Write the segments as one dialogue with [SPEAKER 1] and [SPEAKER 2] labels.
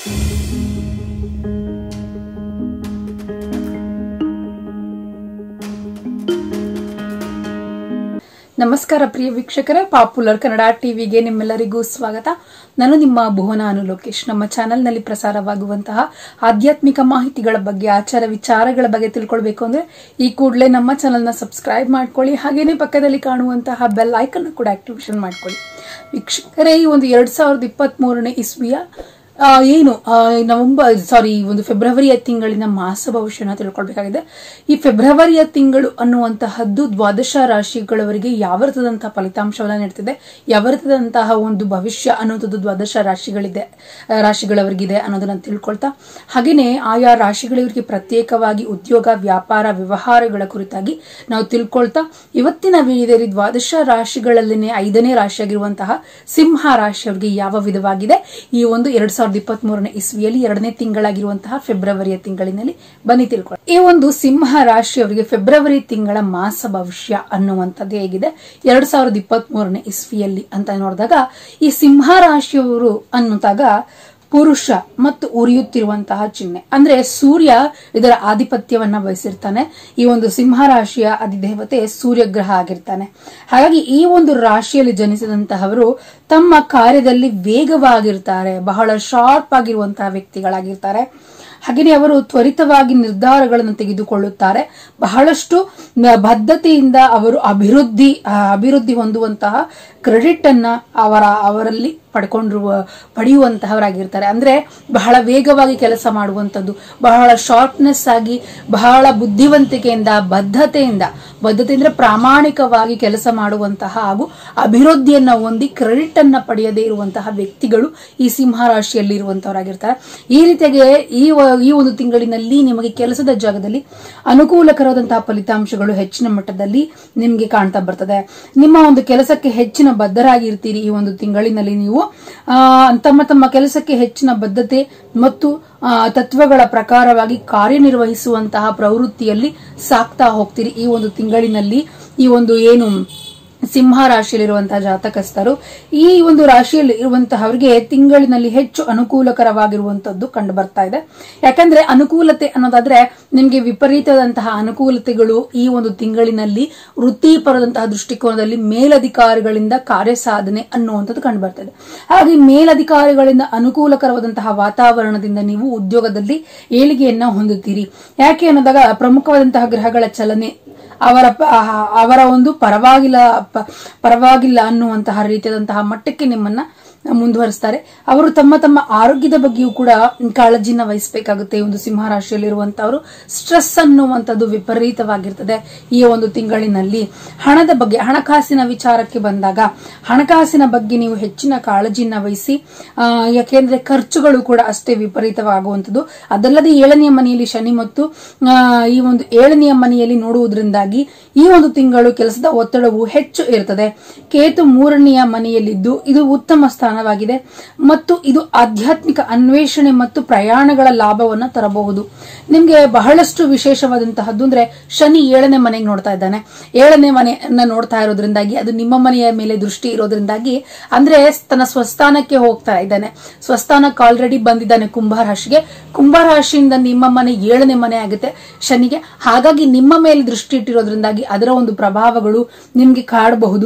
[SPEAKER 1] ನಮಸ್ಕಾರ ಪ್ರಿಯ ವೀಕ್ಷಕರೇ ಪಾಪ್ಯುಲರ್ ಕನ್ನಡ ಟಿವಿಗೆ ನಿಮ್ಮೆಲ್ಲರಿಗೂ ಸ್ವಾಗತ ನಾನು ನಿಮ್ಮ ಭುವನ ಅನು ಲೋಕೇಶ್ ನಮ್ಮ ಚಾನೆಲ್ನಲ್ಲಿ ಪ್ರಸಾರವಾಗುವಂತಹ ಆಧ್ಯಾತ್ಮಿಕ ಮಾಹಿತಿಗಳ ಬಗ್ಗೆ ಆಚಾರ ವಿಚಾರಗಳ ಬಗ್ಗೆ ತಿಳ್ಕೊಳ್ಬೇಕು ಅಂದ್ರೆ ಈ ಕೂಡಲೇ ನಮ್ಮ ಚಾನೆಲ್ನ ಸಬ್ಸ್ಕ್ರೈಬ್ ಮಾಡ್ಕೊಳ್ಳಿ ಹಾಗೇನೆ ಪಕ್ಕದಲ್ಲಿ ಕಾಣುವಂತಹ ಬೆಲ್ ಐಕನ್ ಕೂಡ ಆಕ್ಟಿವೇಶನ್ ಮಾಡ್ಕೊಳ್ಳಿ ವೀಕ್ಷಕರೇ ಈ ಒಂದು ಎರಡ್ ಸಾವಿರದ ಇಪ್ಪತ್ತ್ ಮೂರನೇ ಇಸ್ವಿಯ ಆ, ಏನು ಆ, ನವೆಂಬರ್ ಸಾರಿ ಈ ಒಂದು ಫೆಬ್ರವರಿಯ ತಿಂಗಳಿನ ಮಾಸ ಭವಿಷ್ಯನ ತಿಳ್ಕೊಳ್ಬೇಕಾಗಿದೆ ಈ ಫೆಬ್ರವರಿಯ ತಿಂಗಳು ಅನ್ನುವಂತಹದ್ದು ದ್ವಾದಶ ರಾಶಿಗಳವರಿಗೆ ಯಾವ ರೀತಿಯಾದಂತಹ ಫಲಿತಾಂಶವನ್ನ ನೀಡ್ತಿದೆ ಯಾವ ರೀತಿಯಾದಂತಹ ಒಂದು ಭವಿಷ್ಯ ಅನ್ನುವಂಥದ್ದು ದ್ವಾದಶ ರಾಶಿಗಳಿದೆ ಆ, ರಾಶಿಗಳವರಿಗಿದೆ ಅನ್ನೋದನ್ನ ತಿಳ್ಕೊಳ್ತಾ ಹಾಗೇನೆ ಆಯಾ ರಾಶಿಗಳವರಿಗೆ ಪ್ರತ್ಯೇಕವಾಗಿ ಉದ್ಯೋಗ ವ್ಯಾಪಾರ ವ್ಯವಹಾರಗಳ ಕುರಿತಾಗಿ ನಾವು ತಿಳ್ಕೊಳ್ತಾ ಇವತ್ತಿನ ವಿಡಿಯೋದಲ್ಲಿ ದ್ವಾದಶ ರಾಶಿಗಳಲ್ಲಿನೇ ಐದನೇ ರಾಶಿಯಾಗಿರುವಂತಹ ಸಿಂಹ ರಾಶಿಯವರಿಗೆ ಯಾವ ವಿಧವಾಗಿದೆ ಈ ಒಂದು ಎರಡ್ ಸಾವಿರದ ಇಪ್ಪತ್ತ್ ಮೂರನೇ ಇಸ್ವಿಯಲ್ಲಿ ಎರಡನೇ ತಿಂಗಳಾಗಿರುವಂತಹ ಫೆಬ್ರವರಿಯ ತಿಂಗಳಿನಲ್ಲಿ ಬನ್ನಿ ತಿಳ್ಕೊಳ್ಳಿ ಈ ಒಂದು ಸಿಂಹ ರಾಶಿಯವರಿಗೆ ಫೆಬ್ರವರಿ ತಿಂಗಳ ಮಾಸ ಭವಿಷ್ಯ ಅನ್ನುವಂಥದ್ದು ಹೇಗಿದೆ ಎರಡ್ ಸಾವಿರದ ಇಪ್ಪತ್ತ್ ಮೂರನೇ ಇಸ್ವಿಯಲ್ಲಿ ಅಂತ ನೋಡಿದಾಗ ಈ ಸಿಂಹ ರಾಶಿಯವರು ಅನ್ನುತ್ತಾಗ ಪುರುಷ ಮತ್ತು ಉರಿಯುತ್ತಿರುವಂತಹ ಚಿಹ್ನೆ ಅಂದ್ರೆ ಸೂರ್ಯ ಇದರ ಆಧಿಪತ್ಯವನ್ನ ವಹಿಸಿರ್ತಾನೆ ಈ ಒಂದು ಸಿಂಹ ರಾಶಿಯ ಅಧಿದೇವತೆ ಸೂರ್ಯಗ್ರಹ ಆಗಿರ್ತಾನೆ ಹಾಗಾಗಿ ಈ ಒಂದು ರಾಶಿಯಲ್ಲಿ ಜನಿಸಿದಂತಹವರು ತಮ್ಮ ಕಾರ್ಯದಲ್ಲಿ ವೇಗವಾಗಿರ್ತಾರೆ ಬಹಳ ಶಾರ್ಪ್ ಆಗಿರುವಂತಹ ವ್ಯಕ್ತಿಗಳಾಗಿರ್ತಾರೆ ಹಾಗೆಯೇ ಅವರು ತ್ವರಿತವಾಗಿ ನಿರ್ಧಾರಗಳನ್ನು ತೆಗೆದುಕೊಳ್ಳುತ್ತಾರೆ ಬಹಳಷ್ಟು ನ- ಬದ್ಧತೆಯಿಂದ ಅವರು ಅಭಿವೃದ್ಧಿ ಆ, ಅಭಿವೃದ್ಧಿ ಹೊಂದುವಂತಹ ಕ್ರೆಡಿಟ್ ಅನ್ನ ಅವರ ಅವರಲ್ಲಿ ಪಡ್ಕೊಂಡಿರುವ ಪಡೆಯುವಂತಹವರಾಗಿರ್ತಾರೆ ಅಂದ್ರೆ ಬಹಳ ವೇಗವಾಗಿ ಕೆಲಸ ಮಾಡುವಂಥದ್ದು ಬಹಳ ಶಾರ್ಪ್ನೆಸ್ ಆಗಿ ಬಹಳ ಬುದ್ಧಿವಂತಿಕೆಯಿಂದ ಬದ್ಧತೆಯಿಂದ ಬದ್ಧತೆ ಅಂದ್ರೆ ಪ್ರಾಮಾಣಿಕವಾಗಿ ಕೆಲಸ ಮಾಡುವಂತಹ ಹಾಗೂ ಅಭಿವೃದ್ಧಿಯನ್ನ ಹೊಂದಿ ಕ್ರೆಡಿಟ್ ಅನ್ನ ಪಡೆಯದೇ ಇರುವಂತಹ ವ್ಯಕ್ತಿಗಳು ಈ ಸಿಂಹ ರಾಶಿಯಲ್ಲಿ ಇರುವಂತವರಾಗಿರ್ತಾರೆ ಈ ರೀತಿಯಾಗಿ ಈ ವ- ಈ ಒಂದು ತಿಂಗಳಿನಲ್ಲಿ ನಿಮಗೆ ಕೆಲಸದ ಜಾಗದಲ್ಲಿ ಅನುಕೂಲಕರವಾದಂತಹ ಫಲಿತಾಂಶಗಳು ಹೆಚ್ಚಿನ ಮಟ್ಟದಲ್ಲಿ ನಿಮಗೆ ಕಾಣ್ತಾ ಬರ್ತದೆ ನಿಮ್ಮ ಒಂದು ಕೆಲಸಕ್ಕೆ ಹೆಚ್ಚಿನ ಬದ್ಧರಾಗಿರ್ತೀರಿ ಈ ಒಂದು ತಿಂಗಳಿನಲ್ಲಿ ನೀವು ಆ, ತಮ್ಮ ತಮ್ಮ ಕೆಲಸಕ್ಕೆ ಹೆಚ್ಚಿನ ಬದ್ಧತೆ ಮತ್ತು ಆ, ತತ್ವಗಳ ಪ್ರಕಾರವಾಗಿ ಕಾರ್ಯನಿರ್ವಹಿಸುವಂತಹ ಪ್ರವೃತ್ತಿಯಲ್ಲಿ ಸಾಕ್ತಾ ಹೋಗ್ತೀರಿ ಈ ಒಂದು ತಿಂಗಳಿನಲ್ಲಿ ಈ ಒಂದು ಏನು ಸಿಂಹ ರಾಶಿಯಲ್ಲಿರುವಂತಹ ಜಾತಕಸ್ಥರು ಈ ಒಂದು ರಾಶಿಯಲ್ಲಿ ಇರುವಂತಹವರಿಗೆ ತಿಂಗಳಿನಲ್ಲಿ ಹೆಚ್ಚು ಅನುಕೂಲಕರವಾಗಿರುವಂತದ್ದು ಕಂಡು ಬರ್ತಾ ಇದೆ ಯಾಕಂದ್ರೆ ಅನುಕೂಲತೆ ಅನ್ನೋದಾದ್ರೆ ನಿಮ್ಗೆ ವಿಪರೀತದಂತಹ ಅನುಕೂಲತೆಗಳು ಈ ಒಂದು ತಿಂಗಳಿನಲ್ಲಿ ವೃತ್ತಿಪರದಂತಹ ದೃಷ್ಟಿಕೋನದಲ್ಲಿ ಮೇಲಧಿಕಾರಿಗಳಿಂದ ಕಾರ್ಯಸಾಧನೆ ಅನ್ನುವಂಥದ್ದು ಕಂಡು ಬರ್ತಾ ಇದೆ ಹಾಗೆ ಮೇಲಧಿಕಾರಿಗಳಿಂದ ಅನುಕೂಲಕರವಾದಂತಹ ವಾತಾವರಣದಿಂದ ನೀವು ಉದ್ಯೋಗದಲ್ಲಿ ಏಳಿಗೆಯನ್ನ ಹೊಂದುತ್ತೀರಿ ಯಾಕೆ ಅನ್ನೋದಾಗ ಪ್ರಮುಖವಾದಂತಹ ಗ್ರಹಗಳ ಚಲನೆ ಅವರ ಪ- ಆ- ಅವರ ಒಂದು ಪರವಾಗಿಲ್ಲ ಪ- ಪರವಾಗಿಲ್ಲ ಅನ್ನುವಂತಹ ರೀತಿಯಾದಂತಹ ಮಟ್ಟಕ್ಕೆ ನಿಮ್ಮನ್ನ ಮುಂದುವರಿಸ್ತಾರೆ ಅವರು ತಮ್ಮ ತಮ್ಮ ಆರೋಗ್ಯದ ಬಗ್ಗೆಯೂ ಕೂಡ ಕಾಳಜಿನ ವಹಿಸಬೇಕಾಗುತ್ತೆ ಈ ಒಂದು ಸಿಂಹ ರಾಶಿಯಲ್ಲಿರುವಂತವರು ಸ್ಟ್ರೆಸ್ ಅನ್ನುವಂಥದ್ದು ವಿಪರೀತವಾಗಿರ್ತದೆ ಈ ಒಂದು ತಿಂಗಳಿನಲ್ಲಿ ಹಣದ ಬಗ್ಗೆ ಹಣಕಾಸಿನ ವಿಚಾರಕ್ಕೆ ಬಂದಾಗ ಹಣಕಾಸಿನ ಬಗ್ಗೆ ನೀವು ಹೆಚ್ಚಿನ ಕಾಳಜಿನ ವಹಿಸಿ ಆ, ಯಾಕೆಂದ್ರೆ ಖರ್ಚುಗಳು ಕೂಡ ಅಷ್ಟೇ ವಿಪರೀತವಾಗುವಂಥದ್ದು ಅದಲ್ಲದೆ ಏಳನೆಯ ಮನೆಯಲ್ಲಿ ಶನಿ ಮತ್ತು ಆ, ಈ ಒಂದು ಏಳನೆಯ ಮನೆಯಲ್ಲಿ ನೋಡುವುದರಿಂದಾಗಿ ಈ ಒಂದು ತಿಂಗಳು ಕೆಲಸದ ಒತ್ತಡವು ಹೆಚ್ಚು ಇರುತ್ತದೆ ಕೇತು ಮೂರನೆಯ ಮನೆಯಲ್ಲಿದ್ದು ಇದು ಉತ್ತಮ ಸ್ಥಾನವಾಗಿದೆ ಮತ್ತು ಇದು ಆಧ್ಯಾತ್ಮಿಕ ಅನ್ವೇಷಣೆ ಮತ್ತು ಪ್ರಯಾಣಗಳ ಲಾಭವನ್ನ ತರಬಹುದು ನಿಮ್ಗೆ ಬಹಳಷ್ಟು ವಿಶೇಷವಾದಂತಹದ್ದು ಅಂದ್ರೆ ಶನಿ ಏಳನೇ ಮನೆಗೆ ನೋಡ್ತಾ ಇದ್ದಾನೆ ಏಳನೇ ಮನೆಯನ್ನ ನೋಡ್ತಾ ಇರೋದ್ರಿಂದಾಗಿ ಅದು ನಿಮ್ಮ ಮನೆಯ ಮೇಲೆ ದೃಷ್ಟಿ ಇರೋದ್ರಿಂದಾಗಿ ಅಂದ್ರೆ ತನ್ನ ಸ್ವಸ್ಥಾನಕ್ಕೆ ಹೋಗ್ತಾ ಇದ್ದಾನೆ ಸ್ವಸ್ಥಾನಕ್ಕೆ ಆಲ್ರೆಡಿ ಬಂದಿದ್ದಾನೆ ಕುಂಭರಾಶಿಗೆ ಕುಂಭರಾಶಿಯಿಂದ ನಿಮ್ಮ ಮನೆ ಏಳನೇ ಮನೆ ಆಗುತ್ತೆ ಶನಿಗೆ ಹಾಗಾಗಿ ನಿಮ್ಮ ಮೇಲೆ ದೃಷ್ಟಿ ಇಟ್ಟಿರೋದ್ರಿಂದಾಗಿ ಅದರ ಒಂದು ಪ್ರಭಾವಗಳು ನಿಮ್ಗೆ ಕಾಡಬಹುದು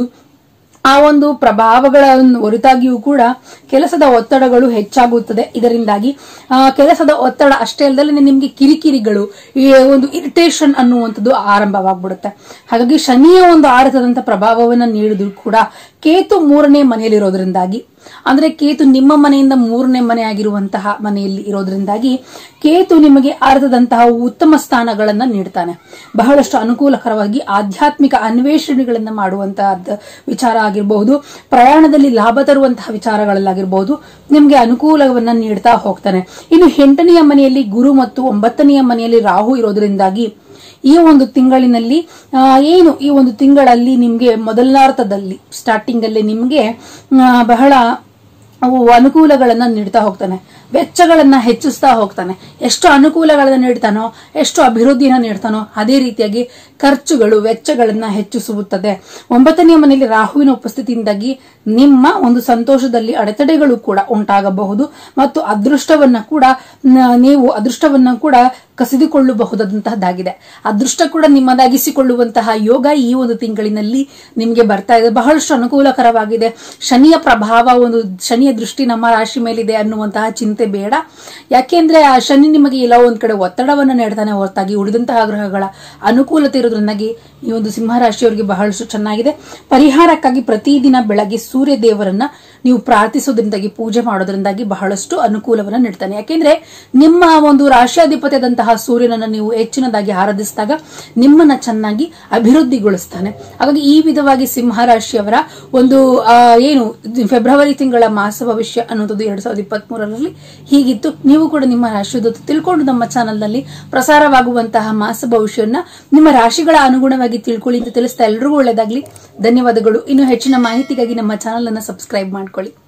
[SPEAKER 1] ಆ ಒಂದು ಪ್ರಭಾವಗಳ ಹೊರತಾಗಿಯೂ ಕೂಡ ಕೆಲಸದ ಒತ್ತಡಗಳು ಹೆಚ್ಚಾಗುತ್ತದೆ ಇದರಿಂದಾಗಿ ಆ, ಕೆಲಸದ ಒತ್ತಡ ಅಷ್ಟೇ ಅಲ್ಲದೆ ನಿಮ್ಗೆ ಕಿರಿಕಿರಿಗಳು ಈ ಒಂದು ಇರಿಟೇಷನ್ ಅನ್ನುವಂಥದ್ದು ಆರಂಭವಾಗ್ಬಿಡುತ್ತೆ ಹಾಗಾಗಿ ಶನಿಯ ಒಂದು ಆರತದಂತ ಪ್ರಭಾವವನ್ನ ನೀಡಿದ್ರು ಕೂಡ ಕೇತು ಮೂರನೇ ಮನೆಯಲ್ಲಿರೋದ್ರಿಂದಾಗಿ ಅಂದ್ರೆ ಕೇತು ನಿಮ್ಮ ಮನೆಯಿಂದ ಮೂರನೇ ಮನೆ ಆಗಿರುವಂತಹ ಮನೆಯಲ್ಲಿ ಇರೋದ್ರಿಂದಾಗಿ ಕೇತು ನಿಮಗೆ ಅರ್ಥದಂತಹ ಉತ್ತಮ ಸ್ಥಾನಗಳನ್ನ ನೀಡ್ತಾನೆ ಬಹಳಷ್ಟು ಅನುಕೂಲಕರವಾಗಿ ಆಧ್ಯಾತ್ಮಿಕ ಅನ್ವೇಷಣೆಗಳನ್ನ ಮಾಡುವಂತಹ ವಿಚಾರ ಆಗಿರಬಹುದು ಪ್ರಯಾಣದಲ್ಲಿ ಲಾಭ ತರುವಂತಹ ವಿಚಾರಗಳಲ್ಲಾಗಿರಬಹುದು ನಿಮ್ಗೆ ಅನುಕೂಲವನ್ನ ನೀಡ್ತಾ ಹೋಗ್ತಾನೆ ಇನ್ನು ಎಂಟನೆಯ ಮನೆಯಲ್ಲಿ ಗುರು ಮತ್ತು ಒಂಬತ್ತನೆಯ ಮನೆಯಲ್ಲಿ ರಾಹು ಇರೋದ್ರಿಂದಾಗಿ ಈ ಒಂದು ತಿಂಗಳಿನಲ್ಲಿ ಆ, ಏನು ಈ ಒಂದು ತಿಂಗಳಲ್ಲಿ ನಿಮ್ಗೆ ಮೊದಲನಾರ್ಥದಲ್ಲಿ ಸ್ಟಾರ್ಟಿಂಗ್ ಅಲ್ಲಿ ನಿಮ್ಗೆ ಆ, ಬಹಳ ಅವು ಅನುಕೂಲಗಳನ್ನ ನೀಡ್ತಾ ಹೋಗ್ತಾನೆ ವೆಚ್ಚಗಳನ್ನ ಹೆಚ್ಚಿಸ್ತಾ ಹೋಗ್ತಾನೆ ಎಷ್ಟು ಅನುಕೂಲಗಳನ್ನ ನೀಡ್ತಾನೋ ಎಷ್ಟು ಅಭಿವೃದ್ಧಿನ ನೀಡ್ತಾನೋ ಅದೇ ರೀತಿಯಾಗಿ ಖರ್ಚುಗಳು ವೆಚ್ಚಗಳನ್ನ ಹೆಚ್ಚಿಸುತ್ತದೆ ಒಂಬತ್ತನೆಯ ಮನೆಯಲ್ಲಿ ರಾಹುವಿನ ಉಪಸ್ಥಿತಿಯಿಂದಾಗಿ ನಿಮ್ಮ ಒಂದು ಸಂತೋಷದಲ್ಲಿ ಅಡೆತಡೆಗಳು ಕೂಡ ಉಂಟಾಗಬಹುದು ಮತ್ತು ಅದೃಷ್ಟವನ್ನ ಕೂಡ ನ- ನೀವು ಅದೃಷ್ಟವನ್ನ ಕೂಡ ಕಸಿದುಕೊಳ್ಳಬಹುದಾದಂತಹದ್ದಾಗಿದೆ ಅದೃಷ್ಟ ಕೂಡ ನಿಮ್ಮದಾಗಿಸಿಕೊಳ್ಳುವಂತಹ ಯೋಗ ಈ ಒಂದು ತಿಂಗಳಿನಲ್ಲಿ ನಿಮಗೆ ಬರ್ತಾ ಇದೆ ಬಹಳಷ್ಟು ಅನುಕೂಲಕರವಾಗಿದೆ ಶನಿಯ ಪ್ರಭಾವ ಒಂದು ಶನಿಯ ದೃಷ್ಟಿ ನಮ್ಮ ರಾಶಿ ಮೇಲಿದೆ ಅನ್ನುವಂತಹ ಚಿಂತೆ ಬೇಡ ಯಾಕೆಂದ್ರೆ ಆ ಶನಿ ನಿಮಗೆ ಎಲ್ಲ ಒಂದ್ ಕಡೆ ಒತ್ತಡವನ್ನು ನೀಡ್ತಾನೆ ಹೊರತಾಗಿ ಉಳಿದಂತಹ ಗ್ರಹಗಳ ಅನುಕೂಲತೆ ಇರೋದ್ರಿಂದಾಗಿ ಈ ಒಂದು ಸಿಂಹರಾಶಿಯವರಿಗೆ ಬಹಳಷ್ಟು ಚೆನ್ನಾಗಿದೆ ಪರಿಹಾರಕ್ಕಾಗಿ ಪ್ರತಿದಿನ ಬೆಳಗ್ಗೆ ಸೂರ್ಯ ದೇವರನ್ನ ನೀವು ಪ್ರಾರ್ಥಿಸೋದ್ರಿಂದಾಗಿ ಪೂಜೆ ಮಾಡೋದ್ರಿಂದಾಗಿ ಬಹಳಷ್ಟು ಅನುಕೂಲವನ್ನ ನೀಡ್ತಾನೆ ಯಾಕೆಂದ್ರೆ ನಿಮ್ಮ ಒಂದು ರಾಶಿಯಾಧಿಪತಿಯಾದಂತಹ ಸೂರ್ಯನನ್ನ ನೀವು ಹೆಚ್ಚಿನದಾಗಿ ಆರಾಧಿಸಿದಾಗ ನಿಮ್ಮನ್ನ ಚೆನ್ನಾಗಿ ಅಭಿವೃದ್ಧಿಗೊಳಿಸ್ತಾನೆ ಹಾಗಾಗಿ ಈ ವಿಧವಾಗಿ ಸಿಂಹರಾಶಿಯವರ ಒಂದು ಆ, ಏನು ಫೆಬ್ರವರಿ ತಿಂಗಳ ಮಾಸ ಭವಿಷ್ಯ ಅನ್ನೋದು ಎರಡ್ ಸಾವಿರದ ಇಪ್ಪತ್ತ್ ಮೂರರಲ್ಲಿ ಹೀಗಿತ್ತು ನೀವು ಕೂಡ ನಿಮ್ಮ ರಾಶಿಯದ್ದು ತಿಳ್ಕೊಂಡು ನಮ್ಮ ಚಾನೆಲ್ನಲ್ಲಿ ಪ್ರಸಾರವಾಗುವಂತಹ ಮಾಸ ಭವಿಷ್ಯವನ್ನ ನಿಮ್ಮ ರಾಶಿಗಳ ಅನುಗುಣವಾಗಿ ತಿಳ್ಕೊಳ್ಳಿ ಅಂತ ತಿಳಿಸ್ತಾ ಎಲ್ರಿಗೂ ಒಳ್ಳೆಯದಾಗ್ಲಿ ಧನ್ಯವಾದಗಳು ಇನ್ನು ಹೆಚ್ಚಿನ ಮಾಹಿತಿಗಾಗಿ ನಮ್ಮ ಚಾನೆಲ್ ಅನ್ನು ಸಬ್ಸ್ಕ್ರೈಬ್ ಮಾಡ್ಕೊಳ್ಳಿ